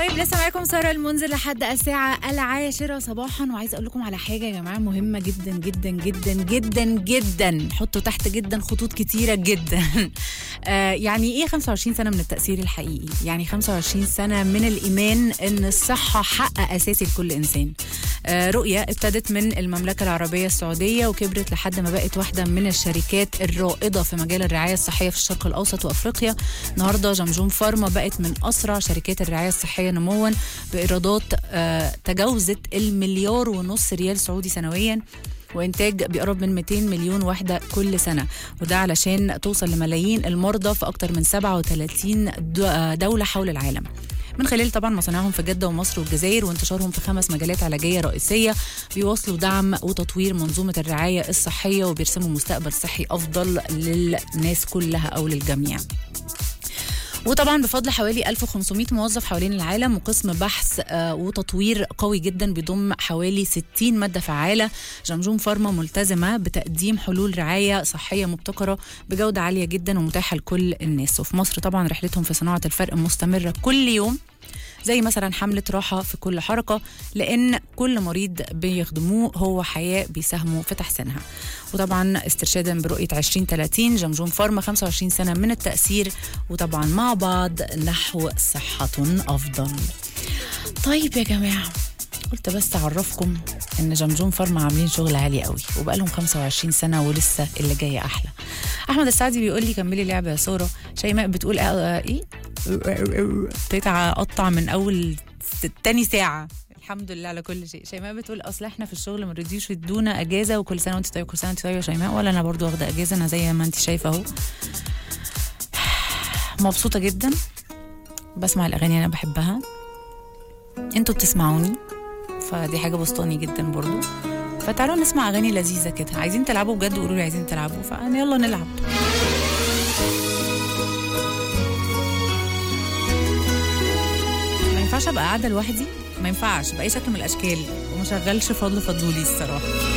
طيب لسه معاكم ساره المنذر لحد الساعه العاشره صباحا وعايزه اقول لكم على حاجه يا جماعه مهمه جدا جدا جدا جدا جدا حطوا تحت جدا خطوط كتيره جدا آه يعني ايه 25 سنه من التاثير الحقيقي يعني 25 سنه من الايمان ان الصحه حق اساسي لكل انسان آه رؤيه ابتدت من المملكه العربيه السعوديه وكبرت لحد ما بقت واحده من الشركات الرائده في مجال الرعايه الصحيه في الشرق الاوسط وافريقيا النهارده جمجوم فارما بقت من اسرع شركات الرعايه الصحيه نموا بايرادات آه تجاوزت المليار ونص ريال سعودي سنويا وانتاج بيقرب من 200 مليون وحده كل سنه وده علشان توصل لملايين المرضى في اكتر من 37 دوله حول العالم من خلال طبعا مصانعهم في جده ومصر والجزائر وانتشارهم في خمس مجالات علاجيه رئيسيه بيواصلوا دعم وتطوير منظومه الرعايه الصحيه وبيرسموا مستقبل صحي افضل للناس كلها او للجميع. وطبعا بفضل حوالي 1500 موظف حوالين العالم وقسم بحث آه وتطوير قوي جدا بيضم حوالي 60 ماده فعاله جمجوم فارما ملتزمه بتقديم حلول رعايه صحيه مبتكره بجوده عاليه جدا ومتاحه لكل الناس وفي مصر طبعا رحلتهم في صناعه الفرق مستمره كل يوم زي مثلا حملة راحة في كل حركة لأن كل مريض بيخدموه هو حياة بيساهموا في تحسينها وطبعا استرشادا برؤية 2030 جمجوم فارما 25 سنة من التأثير وطبعا مع بعض نحو صحة أفضل طيب يا جماعة قلت بس أعرفكم إن جمجوم فارما عاملين شغل عالي قوي وبقالهم 25 سنة ولسه اللي جاي أحلى أحمد السعدي بيقول لي كملي لعبة يا سارة شيماء بتقول آه إيه ابتديت اقطع من اول تاني ساعه الحمد لله على كل شيء شيماء بتقول اصل احنا في الشغل ما رضيوش يدونا اجازه وكل سنه وانت طيبه كل سنه وانت طيبه يا شيماء ولا انا برضو واخده اجازه انا زي ما انت شايفه اهو مبسوطه جدا بسمع الاغاني انا بحبها انتوا بتسمعوني فدي حاجه بسطاني جدا برضو فتعالوا نسمع اغاني لذيذه كده عايزين تلعبوا بجد قولوا لي عايزين تلعبوا فيلا نلعب ينفعش ابقى قاعده لوحدي ما ينفعش باي شكل من الاشكال وما شغلش فضل فضولي الصراحه